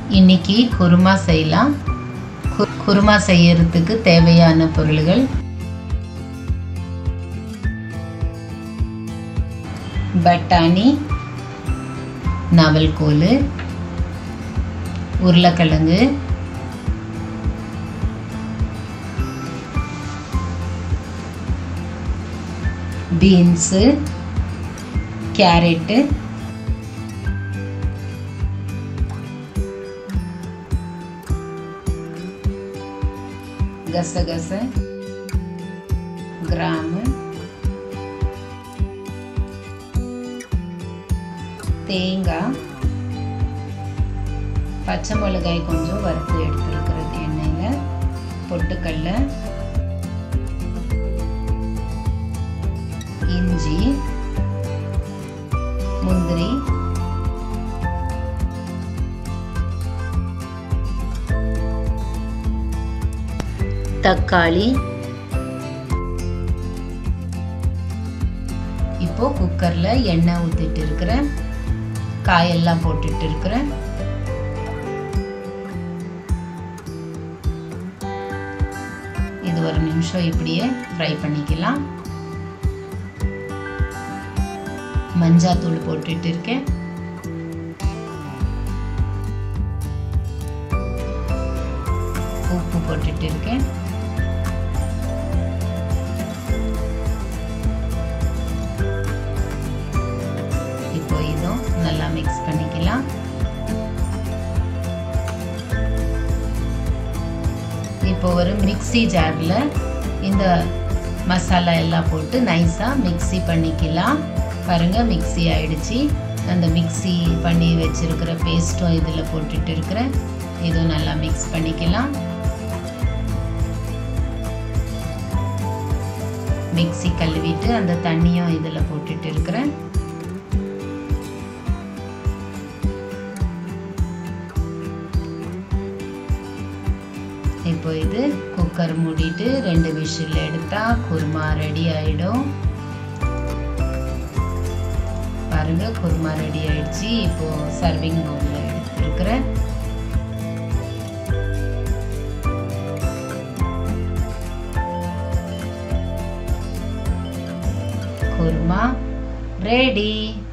இன்னைக்கு குருமா செய்யலாம் கு- குருமா செய்யறதுக்கு தேவையான பொருள்கள் பட்டாணி நவல்கோல் உருளைக்கிழங்கு பீன்ஸு கேரட்டு கசகச கிராமு தேங்காய் பச்சை மிளகாய் கொஞ்சம் வறுத்து எடுத்துருக்கிறது எண்ணெயில் பொட்டுக்கடல இஞ்சி முந்திரி தக்காளி இப்போ குக்கர்ல எண்ணெய் ஊத்திட்டு இருக்கிறேன் காயெல்லாம் போட்டுட்டு இருக்கிறேன் இது ஒரு நிமிஷம் இப்படியே ஃப்ரை பண்ணிக்கலாம் மஞ்சாத்தூள் போட்டுட்டு இருக்கேன் உப்பு போட்டுட்டு இருக்கேன் இப்போ இதுவும் நல்லா மிக்ஸ் பண்ணிக்கலாம் இப்போ ஒரு மிக்ஸி ஜாரில் இந்த மசாலா எல்லாம் போட்டு நைஸாக மிக்ஸி பண்ணிக்கலாம் பாருங்கள் மிக்ஸி ஆயிடுச்சு அந்த மிக்ஸி பண்ணி வச்சிருக்கிற பேஸ்ட்டும் இதில் போட்டுட்டு இருக்கிறேன் இதுவும் நல்லா மிக்ஸ் பண்ணிக்கலாம் மிக்ஸி கழுவிட்டு அந்த தண்ணியும் இதில் போட்டுட்டு இருக்கிறேன் இப்போ இது குக்கர் மூடிட்டு ரெண்டு விசில் எடுத்தா குருமா ரெடி ஆயிடும் பாருங்க குருமா ரெடி ஆயிடுச்சு இப்போ சர்விங் பவுல்ல எடுத்துருக்கிறேன் குருமா ரெடி